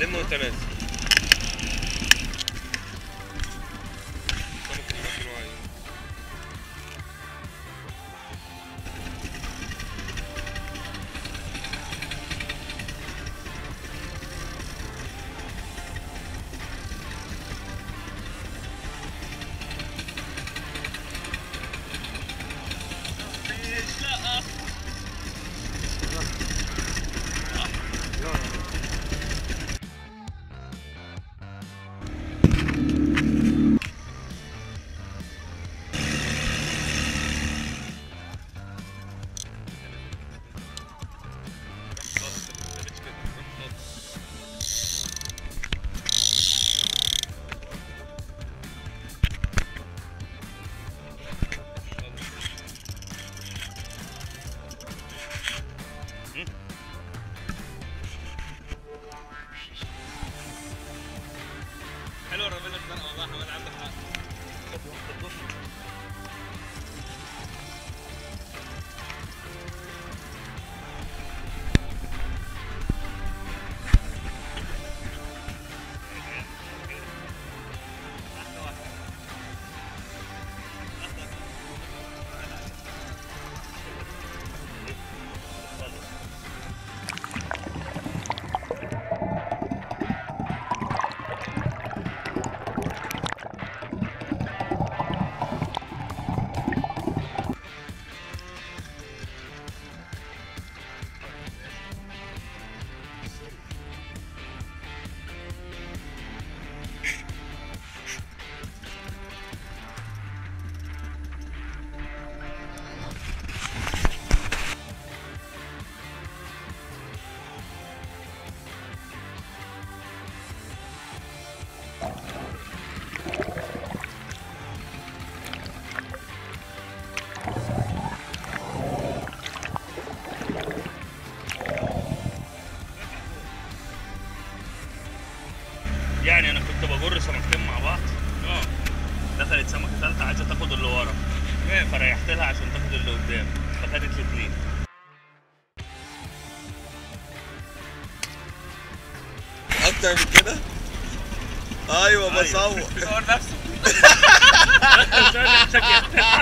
لم وانت نازل سمك المكن وعي. حلوه الرابيلا الزرقاء والله حماد عندك حق يعني انا كنت بجر سمكتين مع بعض اه دخلت سمكه ثالثه عايزه تاخد اللي ورا تمام فريحت لها عشان تاخد اللي قدام فخدت الاثنين اكتر من كده ايوه أيوة. بصور صور نفسك مش عارف شكل